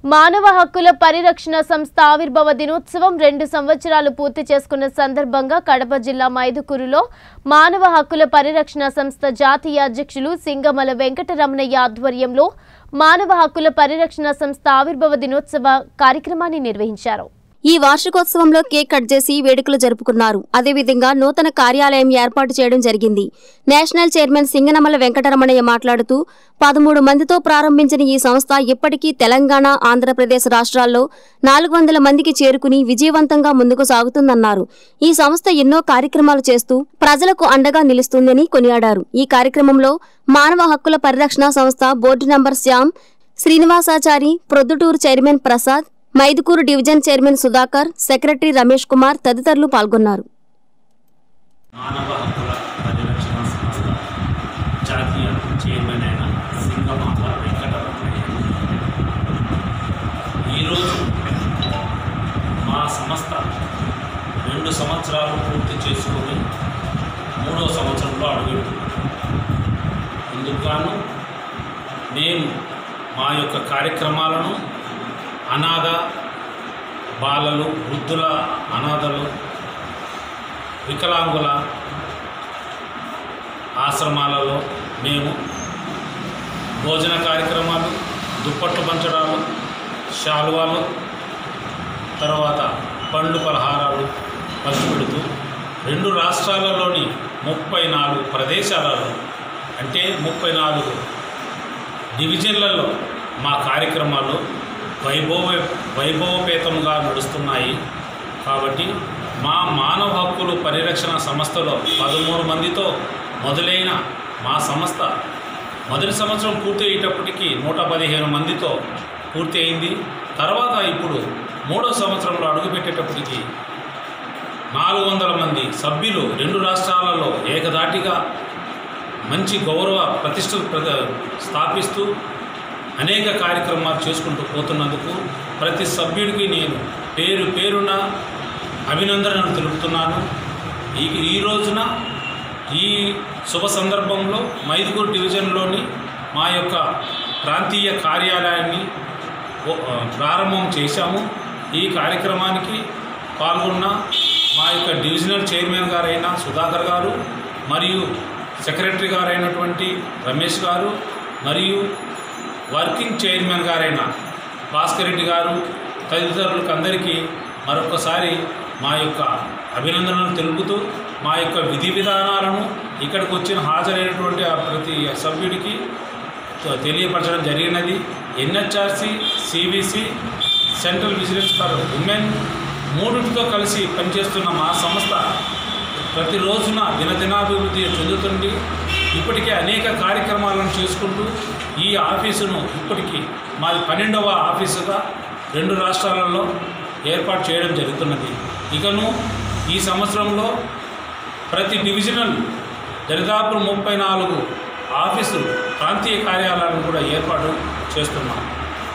మానవ హక్కుల పరిరక్షణ సంస్థ ఆవిర్భావ దినోత్సవం రెండు సంవత్సరాలు పూర్తి చేసుకున్న సందర్భంగా కడప జిల్లా మైదుకూరులో మానవ హక్కుల పరిరక్షణ సంస్థ జాతీయ అధ్యక్షులు సింగమల వెంకటరమణయ్య ఆధ్వర్యంలో మానవ హక్కుల పరిరక్షణ సంస్థ ఆవిర్భావ దినోత్సవ కార్యక్రమాన్ని నిర్వహించారు ఈ వార్షికోత్సవంలో కేక్ కట్ చేసి వేడుకలు జరుపుకున్నారు అదేవిధంగా నూతన కార్యాలయం ఏర్పాటు చేయడం జరిగింది నేషనల్ చైర్మన్ సింగనమల వెంకటరమణయ్య మాట్లాడుతూ పదమూడు మందితో ప్రారంభించిన ఈ సంస్థ ఇప్పటికీ తెలంగాణ ఆంధ్రప్రదేశ్ రాష్ట్రాల్లో నాలుగు వందల మందికి చేరుకుని విజయవంతంగా ముందుకు సాగుతుందన్నారు ఈ సంస్థ ఎన్నో కార్యక్రమాలు చేస్తూ ప్రజలకు అండగా నిలుస్తుందని కొనియాడారు ఈ కార్యక్రమంలో మానవ హక్కుల పరిరక్షణ సంస్థ board number Shyam Srinivasachari Proddatur chairman Prasad Mydukur division chairman Sudhakar secretary Ramesh Kumar తదితరులు పాల్గొన్నారు మానవ హక్కుల పరిరక్షణ సంస్థ జాతీయ చైర్మన్ అయిన సింగమాల వెంకటరమణయ్య ఈరోజు మా సంస్థ రెండు సంవత్సరాలు పూర్తి చేసుకొని మూడో సంవత్సరంలో అడుగుతున్నాం ఇందుకు గాను మేము మా యొక్క కార్యక్రమాలను అనాథ బాలలు వృద్ధుల అనాథలు వికలాంగుల ఆశ్రమాలలో మేము భోజన కార్యక్రమాలు దుప్పట్లు పంచడాలు శాలువాలు తర్వాత పండ్లు పలహారాలు పంచిపెడుతూ రెండు రాష్ట్రాలలోని ముప్పై నాలుగు ప్రదేశాలలో అంటే ముప్పై నాలుగు డివిజన్లలో మా కార్యక్రమాలు వైభవ వైభవపేతంగా నడుస్తున్నాయి కాబట్టి మా మానవ హక్కులు పరిరక్షణ సంస్థలో పదమూడు మందితో మొదలైన మా సంస్థ మొదటి సంవత్సరం పూర్తి అయ్యేటప్పటికి నూట పదిహేను మందితో పూర్తి అయింది తర్వాత ఇప్పుడు మూడో సంవత్సరంలో అడుగుపెట్టేటప్పటికి నాలుగు వందల మంది సభ్యులు రెండు రాష్ట్రాలలో ఏకధాటిగా మంచి గౌరవ ప్రతిష్టలు ప్ర- స్థాపిస్తూ అనేక కార్యక్రమాలు చేసుకుంటూ పోతున్నందుకు ప్రతి సభ్యుడికి నేను పేరు పేరున అభినందనలు తెలుపుతున్నాను ఈ ఈ రోజున ఈ శుభ సందర్భంలో మైదుగూరు డివిజన్లోని మా యొక్క ప్రాంతీయ కార్యాలయాన్ని ఓ- ఆ, ప్రారంభం చేశాము ఈ కార్యక్రమానికి పాల్గొన్న మా యొక్క డివిజనల్ చైర్మన్ గారైన సుధాకర్ గారు మరియు సెక్రటరీ గారైనటువంటి రమేష్ గారు మరియు వర్కింగ్ చైర్మన్ గారైన భాస్కర్ రెడ్డి గారు తదితరులకు అందరికీ మరొకసారి మా యొక్క అభినందనలు తెలుపుతూ మా యొక్క విధి విధానాలను ఇక్కడికి వచ్చిన హాజరైనటువంటి ఆ ప్రతి సభ్యుడికి తె- తెలియపరచడం జరిగినది NHRC CBC central vigilance for women మూడింటితో కలిసి పనిచేస్తున్న మా సంస్థ ప్రతి రోజున దినదినాభివృద్ధి చెందుతుంది ఇప్పటికే అనేక కార్యక్రమాలను చేసుకుంటూ ఈ ఆఫీసును ఇప్పటికీ మాది పన్నెండవ ఆఫీసుగా రెండు రాష్ట్రాలలో ఏర్పాటు చేయడం జరుగుతున్నది ఇకను ఈ సంవత్సరంలో ప్రతి డివిజనల్ దరిదాపు ముప్పై నాలుగు ఆఫీసులు ప్రాంతీయ కార్యాలయాలను కూడా ఏర్పాటు చేస్తున్నాం